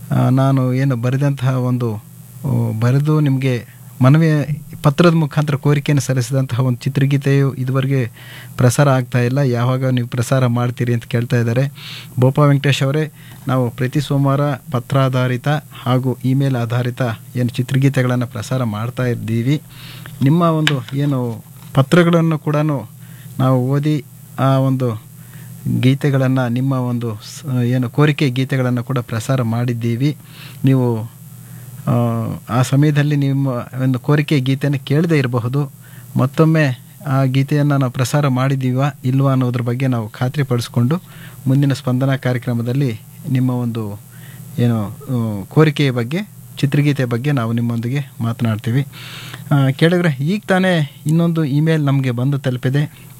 ಆ, ನಾನು ಏನು ಬರೆದಂತಹ ಒಂದು ಆ, ಬರೆದು ನಿಮಗೆ ಮನವಿ ಪತ್ರದ ಮುಖಾಂತರ ಕೋರಿಕೆಯನ್ನು ಸಲ್ಲಿಸಿದಂತಹ ಒಂದು ಚಿತ್ರಗೀತೆಯು ಇದುವರೆಗೆ ಪ್ರಸಾರ ಆಗ್ತಾ ಇಲ್ಲ ಯಾವಾಗ ನೀವು ಪ್ರಸಾರ ಮಾಡ್ತೀರಿ ಅಂತ ಕೇಳ್ತಾ ಇದ್ದಾರೆ ಬೋಪಾ ವೆಂಕಟೇಶ್ ಅವರೇ ನಾವು ಪ್ರತಿ ಸೋಮವಾರ ಪತ್ರಾಧಾರಿತ ಹಾಗೂ ಇಮೇಲ್ ಆಧಾರಿತ ಏನು ಚಿತ್ರಗೀತೆಗಳನ್ನು ಪ್ರಸಾರ ಮಾಡ್ತಾ ಇದ್ದೀವಿ ನಿಮ್ಮ ಒಂದು ಏನು ಪತ್ರಗಳನ್ನು ಕೂಡ ನಾವು ಓದಿ ಆ ಒಂದು ಗೀತೆಗಳನ್ನು ನಿಮ್ಮ ಒಂದು ಸ- ಏನು ಕೋರಿಕೆ ಗೀತೆಗಳನ್ನು ಕೂಡ ಪ್ರಸಾರ ಮಾಡಿದ್ದೀವಿ ನೀವು ಆ, ಆ ಸಮಯದಲ್ಲಿ ನಿಮ್ಮ ಒಂದು ಕೋರಿಕೆ ಗೀತೆಯನ್ನು ಕೇಳದೇ ಇರಬಹುದು ಮತ್ತೊಮ್ಮೆ ಆ ಗೀತೆಯನ್ನು ನಾವು ಪ್ರಸಾರ ಮಾಡಿದ್ದೀವಾ ಇಲ್ವಾ ಅನ್ನೋದ್ರ ಬಗ್ಗೆ ನಾವು ಖಾತ್ರಿಪಡಿಸ್ಕೊಂಡು ಮುಂದಿನ ಸ್ಪಂದನ ಕಾರ್ಯಕ್ರಮದಲ್ಲಿ ನಿಮ್ಮ ಒಂದು ಏನು ಆ, ಕೋರಿಕೆಯ ಬಗ್ಗೆ ಚಿತ್ರಗೀತೆ ಬಗ್ಗೆ ನಾವು ನಿಮ್ಮೊಂದಿಗೆ ಮಾತನಾಡ್ತೀವಿ ಆ, ಕೇಳಿದ್ರೆ ಈಗ ತಾನೇ ಇನ್ನೊಂದು ಇಮೇಲ್ ನಮಗೆ ಬಂದು ತಲುಪಿದೆ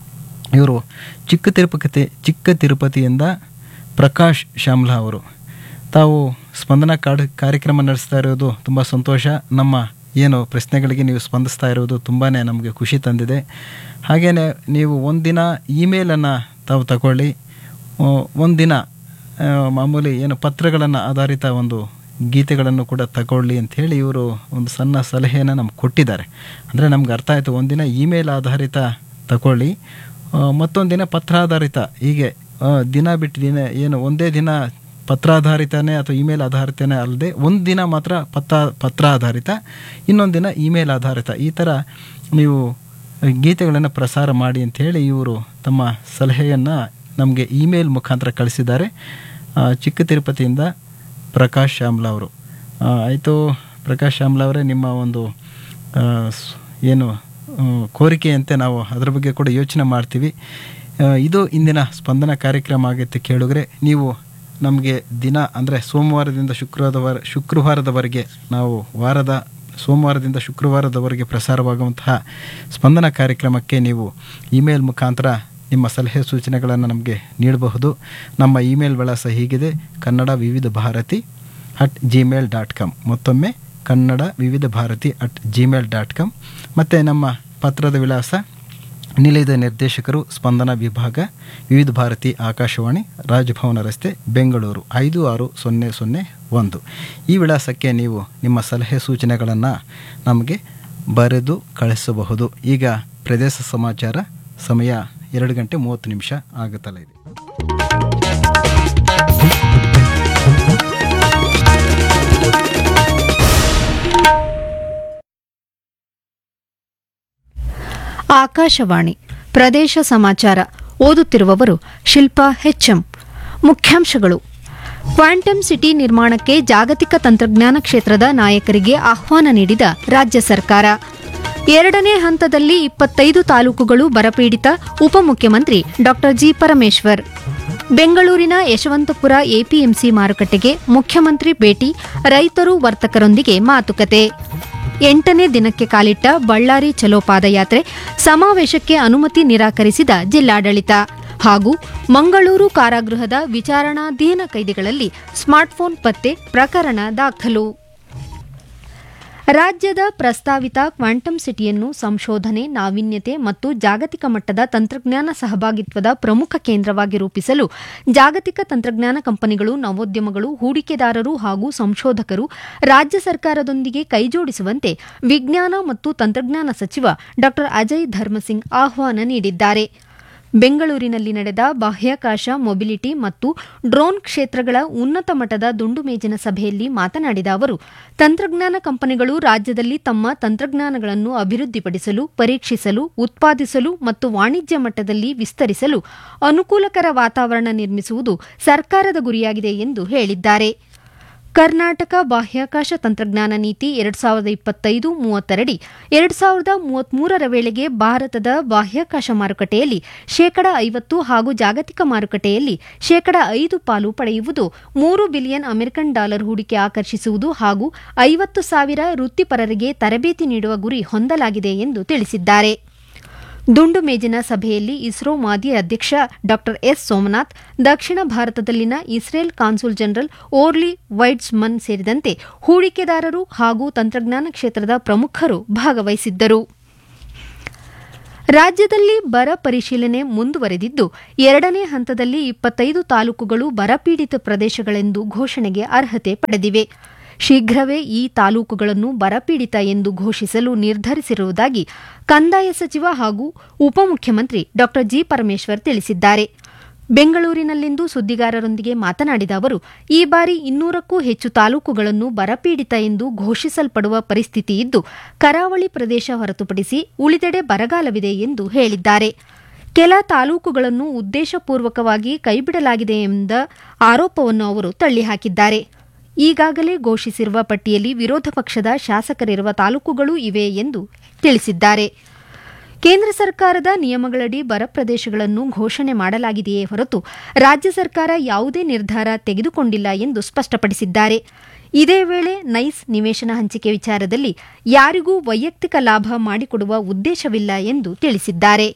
ಇವರು ಚಿಕ್ಕ ತಿರುಪತಿ ಚಿಕ್ಕ ತಿರುಪತಿಯಿಂದ ಪ್ರಕಾಶ್ ಶ್ಯಾಮ್ಲಾ ಅವರು ತಾವು ಸ್ಪಂದನ ಕಾಡ್ ಕಾರ್ಯಕ್ರಮ ನಡೆಸ್ತಾ ಇರೋದು ತುಂಬ ಸಂತೋಷ ನಮ್ಮ ಏನು ಪ್ರಶ್ನೆಗಳಿಗೆ ನೀವು ಸ್ಪಂದಿಸ್ತಾ ಇರೋದು ತುಂಬಾ ನಮಗೆ ಖುಷಿ ತಂದಿದೆ ಹಾಗೆಯೇ ನೀವು ಒಂದಿನ ಇಮೇಲನ್ನು ತಾವು ತಗೊಳ್ಳಿ ಒಂದಿನ ಮಾಮೂಲಿ ಏನು ಪತ್ರಗಳನ್ನು ಆಧಾರಿತ ಒಂದು ಗೀತೆಗಳನ್ನು ಕೂಡ ತಗೊಳ್ಳಿ ಅಂಥೇಳಿ ಇವರು ಒಂದು ಸಣ್ಣ ಸಲಹೆಯನ್ನು ನಮ್ಗೆ ಕೊಟ್ಟಿದ್ದಾರೆ ಅಂದರೆ ನಮ್ಗೆ ಅರ್ಥ ಆಯಿತು ಒಂದಿನ ಇಮೇಲ್ ಆಧಾರಿತ ತಗೊಳ್ಳಿ ಆ, ಮತ್ತೊಂದು ದಿನ ಪತ್ರಾಧಾರಿತ ಹೀಗೆ ಆ, ದಿನ ಬಿಟ್ಟು ದಿನ ಏನು ಒಂದೇ ದಿನ ಪತ್ರಾಧಾರಿತನೇ ಅಥವಾ ಇಮೇಲ್ ಆಧಾರಿತನೇ ಅಲ್ಲದೆ ಒಂದು ದಿನ ಮಾತ್ರ ಪತ್ರ ಪತ್ರ ಆಧಾರಿತ ಇನ್ನೊಂದು ದಿನ ಇಮೇಲ್ ಆಧಾರಿತ ಈ ಥರ ನೀವು ಗೀತೆಗಳನ್ನು ಪ್ರಸಾರ ಮಾಡಿ ಅಂಥೇಳಿ ಇವರು ತಮ್ಮ ಸಲಹೆಯನ್ನು ನಮಗೆ ಇಮೇಲ್ ಮುಖಾಂತರ ಕಳಿಸಿದ್ದಾರೆ ಆ, ಚಿಕ್ಕ ತಿರುಪತಿಯಿಂದ ಪ್ರಕಾಶ್ ಶ್ಯಾಮ್ಲಾ ಅವರು ಆಯಿತು ಪ್ರಕಾಶ್ ಶ್ಯಾಮ್ಲಾ ಅವರೇ ನಿಮ್ಮ ಒಂದು ಆ, ಸ್- ಏನು ಆ, ಕೋರಿಕೆಯಂತೆ ನಾವು ಅದರ ಬಗ್ಗೆ ಕೂಡ ಯೋಚನೆ ಮಾಡ್ತೀವಿ ಆ, ಇದು ಇಂದಿನ ಸ್ಪಂದನ ಕಾರ್ಯಕ್ರಮ ಆಗುತ್ತೆ ಕೇಳಿದ್ರೆ ನೀವು ನಮಗೆ ದಿನ ಅಂದರೆ ಸೋಮವಾರದಿಂದ ಶುಕ್ರವಾರದವರ ಶುಕ್ರವಾರದವರೆಗೆ ನಾವು ವಾರದ ಸೋಮವಾರದಿಂದ ಶುಕ್ರವಾರದವರೆಗೆ ಪ್ರಸಾರವಾಗುವಂತಹ ಸ್ಪಂದನ ಕಾರ್ಯಕ್ರಮಕ್ಕೆ ನೀವು ಇಮೇಲ್ ಮುಖಾಂತರ ನಿಮ್ಮ ಸಲಹೆ ಸೂಚನೆಗಳನ್ನು ನಮಗೆ ನೀಡಬಹುದು ನಮ್ಮ ಇಮೇಲ್ ವಿಳಾಸ ಹೀಗಿದೆ Kannada Vividh Bharati at gmail dot com ಮತ್ತೊಮ್ಮೆ Kannada Vividh Bharati at gmail dot com ಮತ್ತು ನಮ್ಮ ಪತ್ರದ ವಿಳಾಸ ನಿಲಯದ ನಿರ್ದೇಶಕರು ಸ್ಪಂದನ ವಿಭಾಗ ವಿವಿಧ ಭಾರತಿ ಆಕಾಶವಾಣಿ ರಾಜಭವನ ರಸ್ತೆ ಬೆಂಗಳೂರು ಐದು ಆರು ಸೊನ್ನೆ ಸೊನ್ನೆ ಒಂದು ಈ ವಿಳಾಸಕ್ಕೆ ನೀವು ನಿಮ್ಮ ಸಲಹೆ ಸೂಚನೆಗಳನ್ನು ನಮಗೆ ಬರೆದು ಕಳಿಸಬಹುದು ಈಗ ಪ್ರದೇಶ ಸಮಾಚಾರ ಸಮಯ ಎರಡು ಗಂಟೆ ಮೂವತ್ತು ನಿಮಿಷ ಆಗುತ್ತಲ್ಲ ಇದೆ ಆಕಾಶವಾಣಿ ಪ್ರದೇಶ ಸಮಾಚಾರ ಓದುತ್ತಿರುವವರು ಶಿಲ್ಪಾ ಹೆಚ್ಎಂ ಮುಖ್ಯಾಂಶಗಳು ಕ್ವಾಂಟಮ್ ಸಿಟಿ ನಿರ್ಮಾಣಕ್ಕೆ ಜಾಗತಿಕ ತಂತ್ರಜ್ಞಾನ ಕ್ಷೇತ್ರದ ನಾಯಕರಿಗೆ ಆಹ್ವಾನ ನೀಡಿದ ರಾಜ್ಯ ಸರ್ಕಾರ ಎರಡನೇ ಹಂತದಲ್ಲಿ ಇಪ್ಪತ್ತೈದು ತಾಲೂಕುಗಳು ಬರಪೀಡಿತ ಉಪಮುಖ್ಯಮಂತ್ರಿ ಡಾ ಜಿ ಪರಮೇಶ್ವರ್ ಬೆಂಗಳೂರಿನ ಯಶವಂತಪುರ ಎಪಿಎಂಸಿ ಮಾರುಕಟ್ಟೆಗೆ ಮುಖ್ಯಮಂತ್ರಿ ಭೇಟಿ ರೈತರು ವರ್ತಕರೊಂದಿಗೆ ಮಾತುಕತೆ ಎಂಟನೇ ದಿನಕ್ಕೆ ಕಾಲಿಟ್ಟ ಬಳ್ಳಾರಿ ಚಲೋ ಪಾದಯಾತ್ರೆ ಸಮಾವೇಶಕ್ಕೆ ಅನುಮತಿ ನಿರಾಕರಿಸಿದ ಜಿಲ್ಲಾಡಳಿತ ಹಾಗೂ ಮಂಗಳೂರು ಕಾರಾಗೃಹದ ವಿಚಾರಣಾಧೀನ ಕೈದಿಗಳಲ್ಲಿ ಸ್ಮಾರ್ಟ್ಫೋನ್ ಪತ್ತೆ ಪ್ರಕರಣ ದಾಖಲು ರಾಜ್ಯದ ಪ್ರಸ್ತಾವಿತ ಕ್ವಾಂಟಮ್ ಸಿಟಿಯನ್ನು ಸಂಶೋಧನೆ ನಾವೀನ್ಯತೆ ಮತ್ತು ಜಾಗತಿಕ ಮಟ್ಟದ ತಂತ್ರಜ್ಞಾನ ಸಹಭಾಗಿತ್ವದ ಪ್ರಮುಖ ಕೇಂದ್ರವಾಗಿ ರೂಪಿಸಲು ಜಾಗತಿಕ ತಂತ್ರಜ್ಞಾನ ಕಂಪನಿಗಳು ನವೋದ್ಯಮಗಳು ಹೂಡಿಕೆದಾರರು ಹಾಗೂ ಸಂಶೋಧಕರು ರಾಜ್ಯ ಸರ್ಕಾರದೊಂದಿಗೆ ಕೈಜೋಡಿಸುವಂತೆ ವಿಜ್ಞಾನ ಮತ್ತು ತಂತ್ರಜ್ಞಾನ ಸಚಿವ ಡಾ ಅಜಯ್ ಧರ್ಮಸಿಂಗ್ ಆಹ್ವಾನ ನೀಡಿದ್ದಾರೆ ಬೆಂಗಳೂರಿನಲ್ಲಿ ನಡೆದ ಬಾಹ್ಯಾಕಾಶ ಮೊಬಿಲಿಟಿ ಮತ್ತು ಡ್ರೋನ್ ಕ್ಷೇತ್ರಗಳ ಉನ್ನತ ಮಟ್ಟದ ದುಂಡು ಮೇಜಿನ ಸಭೆಯಲ್ಲಿ ಮಾತನಾಡಿದ ಅವರು ತಂತ್ರಜ್ಞಾನ ಕಂಪನಿಗಳು ರಾಜ್ಯದಲ್ಲಿ ತಮ್ಮ ತಂತ್ರಜ್ಞಾನಗಳನ್ನು ಅಭಿವೃದ್ಧಿಪಡಿಸಲು ಪರೀಕ್ಷಿಸಲು ಉತ್ಪಾದಿಸಲು ಮತ್ತು ವಾಣಿಜ್ಯ ಮಟ್ಟದಲ್ಲಿ ವಿಸ್ತರಿಸಲು ಅನುಕೂಲಕರ ವಾತಾವರಣ ನಿರ್ಮಿಸುವುದು ಸರ್ಕಾರದ ಗುರಿಯಾಗಿದೆ ಎಂದು ಹೇಳಿದ್ದಾರೆ ಕರ್ನಾಟಕ ಬಾಹ್ಯಾಕಾಶ ತಂತ್ರಜ್ಞಾನ ನೀತಿ ಎರಡ್ ಸಾವಿರದ ಇಪ್ಪತ್ತೈದು ಮೂವತ್ತರಡಿ ಎರಡ್ ಸಾವಿರದ ಮೂವತ್ಮೂರರ ವೇಳೆಗೆ ಭಾರತದ ಬಾಹ್ಯಾಕಾಶ ಮಾರುಕಟ್ಟೆಯಲ್ಲಿ ಶೇಕಡ ಐವತ್ತು ಹಾಗೂ ಜಾಗತಿಕ ಮಾರುಕಟ್ಟೆಯಲ್ಲಿ ಶೇಕಡ ಐದು ಪಾಲು ಪಡೆಯುವುದು ಮೂರು ಬಿಲಿಯನ್ ಅಮೆರಿಕನ್ ಡಾಲರ್ ಹೂಡಿಕೆ ಆಕರ್ಷಿಸುವುದು ಹಾಗೂ ಐವತ್ತು ಸಾವಿರ ವೃತ್ತಿಪರರಿಗೆ ತರಬೇತಿ ನೀಡುವ ಗುರಿ ಹೊಂದಲಾಗಿದೆ ಎಂದು ತಿಳಿಸಿದ್ದಾರೆ ದುಂಡು ಮೇಜಿನ ಸಭೆಯಲ್ಲಿ ಇಸ್ರೋ ಮಾಜಿ ಅಧ್ಯಕ್ಷ ಡಾ ಎಸ್ ಸೋಮನಾಥ್ ದಕ್ಷಿಣ ಭಾರತದಲ್ಲಿನ Israel consul general Orly Weitzman ಸೇರಿದಂತೆ ಹೂಡಿಕೆದಾರರು ಹಾಗೂ ತಂತ್ರಜ್ಞಾನ ಕ್ಷೇತ್ರದ ಪ್ರಮುಖರು ಭಾಗವಹಿಸಿದ್ದರು ರಾಜ್ಯದಲ್ಲಿ ಬರ ಪರಿಶೀಲನೆ ಮುಂದುವರೆದಿದ್ದು ಎರಡನೇ ಹಂತದಲ್ಲಿ ಇಪ್ಪತ್ತೈದು ತಾಲೂಕುಗಳು ಬರಪೀಡಿತ ಪ್ರದೇಶಗಳೆಂದು ಘೋಷಣೆಗೆ ಅರ್ಹತೆ ಪಡೆದಿವೆ ಶೀಘ್ರವೇ ಈ ತಾಲೂಕುಗಳನ್ನು ಬರಪೀಡಿತ ಎಂದು ಘೋಷಿಸಲು ನಿರ್ಧರಿಸಿರುವುದಾಗಿ ಕಂದಾಯ ಸಚಿವ ಹಾಗೂ ಉಪಮುಖ್ಯಮಂತ್ರಿ ಡಾ ಜಿ ಪರಮೇಶ್ವರ್ ತಿಳಿಸಿದ್ದಾರೆ ಬೆಂಗಳೂರಿನಲ್ಲಿಂದು ಸುದ್ದಿಗಾರರೊಂದಿಗೆ ಮಾತನಾಡಿದ ಅವರು ಈ ಬಾರಿ ಇನ್ನೂರಕ್ಕೂ ಹೆಚ್ಚು ತಾಲೂಕುಗಳನ್ನು ಬರಪೀಡಿತ ಎಂದು ಘೋಷಿಸಲ್ಪಡುವ ಪರಿಸ್ಥಿತಿ ಇದ್ದು ಕರಾವಳಿ ಪ್ರದೇಶ ಹೊರತುಪಡಿಸಿ ಉಳಿದೆಡೆ ಬರಗಾಲವಿದೆ ಎಂದು ಹೇಳಿದ್ದಾರೆ ಕೆಲ ತಾಲೂಕುಗಳನ್ನು ಉದ್ದೇಶಪೂರ್ವಕವಾಗಿ ಕೈಬಿಡಲಾಗಿದೆ ಎಂದ ಆರೋಪವನ್ನು ಅವರು ತಳ್ಳಿಹಾಕಿದ್ದಾರೆ ಈಗಾಗಲೇ ಘೋಷಿಸಿರುವ ಪಟ್ಟಿಯಲ್ಲಿ ವಿರೋಧ ಪಕ್ಷದ ಶಾಸಕರಿರುವ ತಾಲೂಕುಗಳೂ ಇವೆ ಎಂದು ತಿಳಿಸಿದ್ದಾರೆ ಕೇಂದ್ರ ಸರ್ಕಾರದ ನಿಯಮಗಳಡಿ ಬರ ಪ್ರದೇಶಗಳನ್ನು ಘೋಷಣೆ ಮಾಡಲಾಗಿದೆಯೇ ಹೊರತು ರಾಜ್ಯ ಸರ್ಕಾರ ಯಾವುದೇ ನಿರ್ಧಾರ ತೆಗೆದುಕೊಂಡಿಲ್ಲ ಎಂದು ಸ್ಪಷ್ಟಪಡಿಸಿದ್ದಾರೆ ಇದೇ ವೇಳೆ ನೈಸ್ ನಿವೇಶನ ಹಂಚಿಕೆ ವಿಚಾರದಲ್ಲಿ ಯಾರಿಗೂ ವೈಯಕ್ತಿಕ ಲಾಭ ಮಾಡಿಕೊಡುವ ಉದ್ದೇಶವಿಲ್ಲ ಎಂದು ತಿಳಿಸಿದ್ದಾರೆ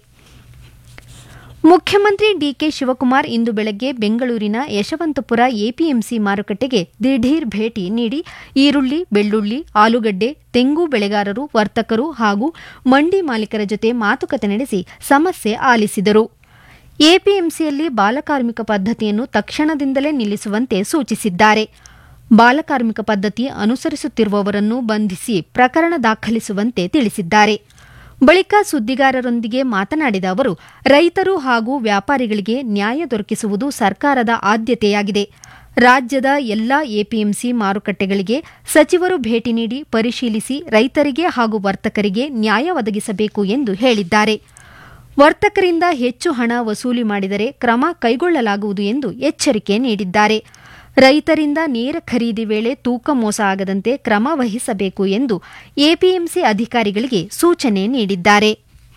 ಮುಖ್ಯಮಂತ್ರಿ ಡಿಕೆ ಶಿವಕುಮಾರ್ ಇಂದು ಬೆಳಗ್ಗೆ ಬೆಂಗಳೂರಿನ ಯಶವಂತಪುರ ಎಪಿಎಂಸಿ ಮಾರುಕಟ್ಟೆಗೆ ದಿಢೀರ್ ಭೇಟಿ ನೀಡಿ ಈರುಳ್ಳಿ ಬೆಳ್ಳುಳ್ಳಿ ಆಲೂಗಡ್ಡೆ ತೆಂಗು ಬೆಳೆಗಾರರು ವರ್ತಕರು ಹಾಗೂ ಮಂಡಿ ಮಾಲೀಕರ ಜೊತೆ ಮಾತುಕತೆ ನಡೆಸಿ ಸಮಸ್ಯೆ ಆಲಿಸಿದರು ಎಪಿಎಂಸಿಯಲ್ಲಿ ಬಾಲಕಾರ್ಮಿಕ ಪದ್ಧತಿಯನ್ನು ತಕ್ಷಣದಿಂದಲೇ ನಿಲ್ಲಿಸುವಂತೆ ಸೂಚಿಸಿದ್ದಾರೆ ಬಾಲಕಾರ್ಮಿಕ ಪದ್ಧತಿ ಅನುಸರಿಸುತ್ತಿರುವವರನ್ನು ಬಂಧಿಸಿ ಪ್ರಕರಣ ದಾಖಲಿಸುವಂತೆ ತಿಳಿಸಿದ್ದಾರೆ ಬಳಿಕ ಸುದ್ದಿಗಾರರೊಂದಿಗೆ ಮಾತನಾಡಿದ ಅವರು ರೈತರು ಹಾಗೂ ವ್ಯಾಪಾರಿಗಳಿಗೆ ನ್ಯಾಯ ದೊರಕಿಸುವುದು ಸರ್ಕಾರದ ಆದ್ಯತೆಯಾಗಿದೆ ರಾಜ್ಯದ ಎಲ್ಲಾ ಎಪಿಎಂಸಿ ಮಾರುಕಟ್ಟೆಗಳಿಗೆ ಸಚಿವರು ಭೇಟಿ ನೀಡಿ ಪರಿಶೀಲಿಸಿ ರೈತರಿಗೆ ಹಾಗೂ ವರ್ತಕರಿಗೆ ನ್ಯಾಯ ಒದಗಿಸಬೇಕು ಎಂದು ಹೇಳಿದ್ದಾರೆ ವರ್ತಕರಿಂದ ಹೆಚ್ಚು ಹಣ ವಸೂಲಿ ಮಾಡಿದರೆ ಕ್ರಮ ಕೈಗೊಳ್ಳಲಾಗುವುದು ಎಂದು ಎಚ್ಚರಿಕೆ ನೀಡಿದ್ದಾರೆ ರೈತರಿಂದ ನೇರ ಖರೀದಿ ವೇಳೆ ತೂಕ ಮೋಸ ಆಗದಂತೆ ಕ್ರಮ ವಹಿಸಬೇಕು ಎಂದು ಎಪಿಎಂಸಿ ಅಧಿಕಾರಿಗಳಿಗೆ ಸೂಚನೆ ನೀಡಿದ್ದಾರೆ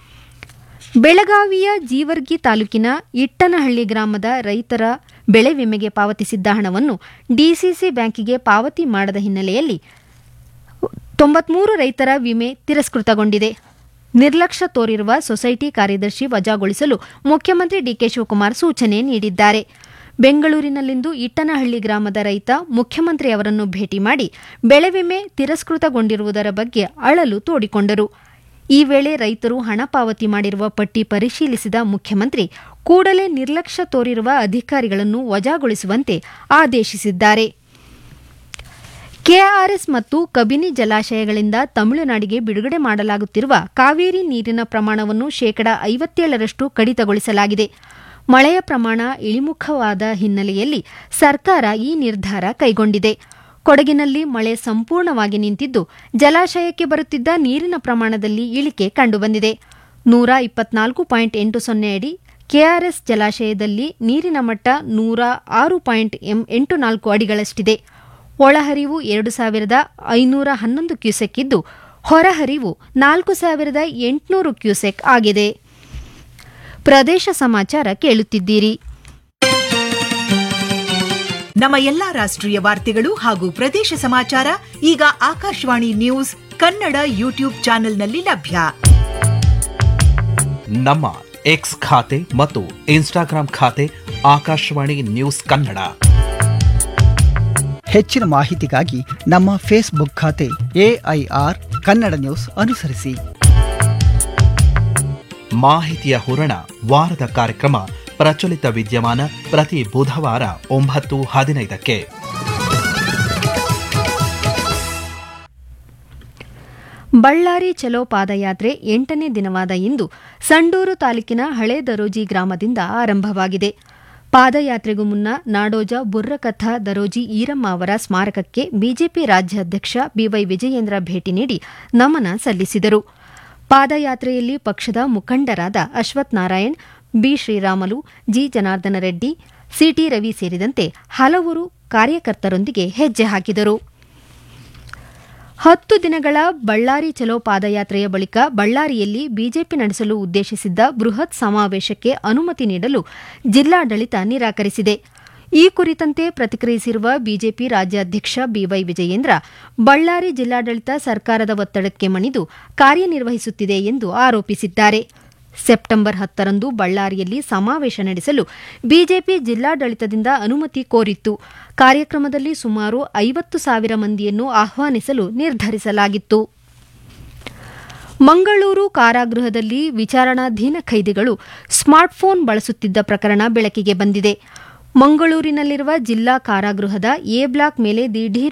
ಬೆಳಗಾವಿಯ ಜೀವರ್ಗಿ ತಾಲೂಕಿನ ಇಟ್ಟನಹಳ್ಳಿ ಗ್ರಾಮದ ರೈತರ ಬೆಳೆ ವಿಮೆಗೆ ಪಾವತಿಸಿದ್ದ ಹಣವನ್ನು ಡಿಸಿಸಿ ಬ್ಯಾಂಕಿಗೆ ಪಾವತಿ ಮಾಡದ ಹಿನ್ನೆಲೆಯಲ್ಲಿ ತೊಂಬತ್ಮೂರು ರೈತರ ವಿಮೆ ತಿರಸ್ಕೃತಗೊಂಡಿದೆ ನಿರ್ಲಕ್ಷ್ಯ ತೋರಿರುವ ಸೊಸೈಟಿ ಕಾರ್ಯದರ್ಶಿ ವಜಾಗೊಳಿಸಲು ಮುಖ್ಯಮಂತ್ರಿ ಡಿಕೆ ಶಿವಕುಮಾರ್ ಸೂಚನೆ ನೀಡಿದ್ದಾರೆ ಬೆಂಗಳೂರಿನಲ್ಲಿಂದು ಇಟ್ಟನಹಳ್ಳಿ ಗ್ರಾಮದ ರೈತ ಮುಖ್ಯಮಂತ್ರಿ ಅವರನ್ನು ಭೇಟಿ ಮಾಡಿ ಬೆಳೆ ವಿಮೆ ತಿರಸ್ಕೃತಗೊಂಡಿರುವುದರ ಬಗ್ಗೆ ಅಳಲು ತೋಡಿಕೊಂಡರು ಈ ವೇಳೆ ರೈತರು ಹಣ ಪಾವತಿ ಮಾಡಿರುವ ಪಟ್ಟಿ ಪರಿಶೀಲಿಸಿದ ಮುಖ್ಯಮಂತ್ರಿ ಕೂಡಲೇ ನಿರ್ಲಕ್ಷ್ಯ ತೋರಿರುವ ಅಧಿಕಾರಿಗಳನ್ನು ವಜಾಗೊಳಿಸುವಂತೆ ಆದೇಶಿಸಿದ್ದಾರೆ ಕೆಆರ್ಎಸ್ ಮತ್ತು ಕಬಿನಿ ಜಲಾಶಯಗಳಿಂದ ತಮಿಳುನಾಡಿಗೆ ಬಿಡುಗಡೆ ಮಾಡಲಾಗುತ್ತಿರುವ ಕಾವೇರಿ ನೀರಿನ ಪ್ರಮಾಣವನ್ನು ಶೇಕಡಾ ಐವತ್ತೇಳರಷ್ಟು ಕಡಿತಗೊಳಿಸಲಾಗಿದೆ ಮಳೆಯ ಪ್ರಮಾಣ ಇಳಿಮುಖವಾದ ಹಿನ್ನೆಲೆಯಲ್ಲಿ ಸರ್ಕಾರ ಈ ನಿರ್ಧಾರ ಕೈಗೊಂಡಿದೆ ಕೊಡಗಿನಲ್ಲಿ ಮಳೆ ಸಂಪೂರ್ಣವಾಗಿ ನಿಂತಿದ್ದು ಜಲಾಶಯಕ್ಕೆ ಬರುತ್ತಿದ್ದ ನೀರಿನ ಪ್ರಮಾಣದಲ್ಲಿ ಇಳಿಕೆ ಕಂಡುಬಂದಿದೆ ನೂರ ಇಪ್ಪತ್ನಾಲ್ಕು ಪಾಯಿಂಟ್ ಎಂಟು ಸೊನ್ನೆ ಅಡಿ ಕೆಆರ್ಎಸ್ ಜಲಾಶಯದಲ್ಲಿ ನೀರಿನ ಮಟ್ಟ ನೂರ ಆರು ಪಾಯಿಂಟ್ ಎಂಟು ನಾಲ್ಕು ಅಡಿಗಳಷ್ಟಿದೆ ಒಳಹರಿವು ಎರಡು ಸಾವಿರದ ಐನೂರ ಹನ್ನೊಂದು ಕ್ಯೂಸೆಕ್ ಇದ್ದು ಹೊರಹರಿವು ನಾಲ್ಕು ಸಾವಿರದ ಎಂಟುನೂರು ಕ್ಯೂಸೆಕ್ ಆಗಿದೆ ಪ್ರದೇಶ ಸಮಾಚಾರ ಕೇಳುತ್ತಿದ್ದೀರಿ ನಮ್ಮ ಎಲ್ಲಾ ರಾಷ್ಟ್ರೀಯ ವಾರ್ತೆಗಳು ಹಾಗೂ ಪ್ರದೇಶ ಸಮಾಚಾರ ಈಗ ಆಕಾಶವಾಣಿ ನ್ಯೂಸ್ ಕನ್ನಡ ಯೂಟ್ಯೂಬ್ ಚಾನೆಲ್ನಲ್ಲಿ ಲಭ್ಯ ನಮ್ಮ ಎಕ್ಸ್ ಖಾತೆ ಮತ್ತು ಇನ್ಸ್ಟಾಗ್ರಾಂ ಖಾತೆ ಆಕಾಶವಾಣಿ ನ್ಯೂಸ್ ಕನ್ನಡ ಹೆಚ್ಚಿನ ಮಾಹಿತಿಗಾಗಿ ನಮ್ಮ ಫೇಸ್ಬುಕ್ ಖಾತೆ ಎಐಆರ್ ಕನ್ನಡ ನ್ಯೂಸ್ ಅನುಸರಿಸಿ ಮಾಹಿತಿಯ ಹೂರಣ ವಾರದ ಕಾರ್ಯಕ್ರಮ ಪ್ರಚಲಿತ ವಿದ್ಯಮಾನ ಪ್ರತಿ ಬುಧವಾರ ಒಂಬತ್ತು ಹದಿನೈದಕ್ಕೆ ಬಳ್ಳಾರಿ ಚಲೋ ಪಾದಯಾತ್ರೆ ಎಂಟನೇ ದಿನವಾದ ಇಂದು ಸಂಡೂರು ತಾಲೂಕಿನ ಹಳೆ ದರೋಜಿ ಗ್ರಾಮದಿಂದ ಆರಂಭವಾಗಿದೆ ಪಾದಯಾತ್ರೆಗೂ ಮುನ್ನ ನಾಡೋಜ ಬುರ್ರಕಥಾ ದರೋಜಿ ಈರಮ್ಮ ಅವರ ಸ್ಮಾರಕಕ್ಕೆ ಬಿಜೆಪಿ ರಾಜ್ಯಾಧ್ಯಕ್ಷ ಬಿವೈ ವಿಜಯೇಂದ್ರ ಭೇಟಿ ನೀಡಿ ನಮನ ಸಲ್ಲಿಸಿದರು ಪಾದಯಾತ್ರೆಯಲ್ಲಿ ಪಕ್ಷದ ಮುಖಂಡರಾದ Ashwath Narayan B Sriramulu G Janardhana Reddy C T ಸೇರಿದಂತೆ ಹಲವರು ಕಾರ್ಯಕರ್ತರೊಂದಿಗೆ ಹೆಜ್ಜೆ ಹಾಕಿದರು ಹತ್ತು ದಿನಗಳ ಬಳ್ಳಾರಿ ಚಲೋ ಪಾದಯಾತ್ರೆಯ ಬಳಿಕ ಬಳ್ಳಾರಿಯಲ್ಲಿ ಬಿಜೆಪಿ ನಡೆಸಲು ಉದ್ದೇಶಿಸಿದ್ದ ಬೃಹತ್ ಸಮಾವೇಶಕ್ಕೆ ಅನುಮತಿ ನೀಡಲು ಜಿಲ್ಲಾಡಳಿತ ನಿರಾಕರಿಸಿದೆ ಈ ಕುರಿತಂತೆ ಪ್ರತಿಕ್ರಿಯಿಸಿರುವ ಬಿಜೆಪಿ ರಾಜ್ಯಾಧ್ಯಕ್ಷ ಬಿವೈ ವಿಜಯೇಂದ್ರ ಬಳ್ಳಾರಿ ಜಿಲ್ಲಾಡಳಿತ ಸರ್ಕಾರದ ಒತ್ತಡಕ್ಕೆ ಮಣಿದು ಕಾರ್ಯನಿರ್ವಹಿಸುತ್ತಿದೆ ಎಂದು ಆರೋಪಿಸಿದ್ದಾರೆ ಸೆಪ್ಟೆಂಬರ್ ಹತ್ತರಂದು ಬಳ್ಳಾರಿಯಲ್ಲಿ ಸಮಾವೇಶ ನಡೆಸಲು ಬಿಜೆಪಿ ಜಿಲ್ಲಾಡಳಿತದಿಂದ ಅನುಮತಿ ಕೋರಿತ್ತು ಕಾರ್ಯಕ್ರಮದಲ್ಲಿ ಸುಮಾರು ಐವತ್ತು ಸಾವಿರ ಮಂದಿಯನ್ನು ಆಹ್ವಾನಿಸಲು ನಿರ್ಧರಿಸಲಾಗಿತ್ತು ಮಂಗಳೂರು ಕಾರಾಗೃಹದಲ್ಲಿ ವಿಚಾರಣಾಧೀನ ಖೈದಿಗಳು ಸ್ಮಾರ್ಟ್ಫೋನ್ ಬಳಸುತ್ತಿದ್ದ ಪ್ರಕರಣ ಬೆಳಕಿಗೆ ಬಂದಿದೆ ಮಂಗಳೂರಿನಲ್ಲಿರುವ ಜಿಲ್ಲಾ ಕಾರಾಗೃಹದ ಎ ಬ್ಲಾಕ್ ಮೇಲೆ ದಿಢೀರ್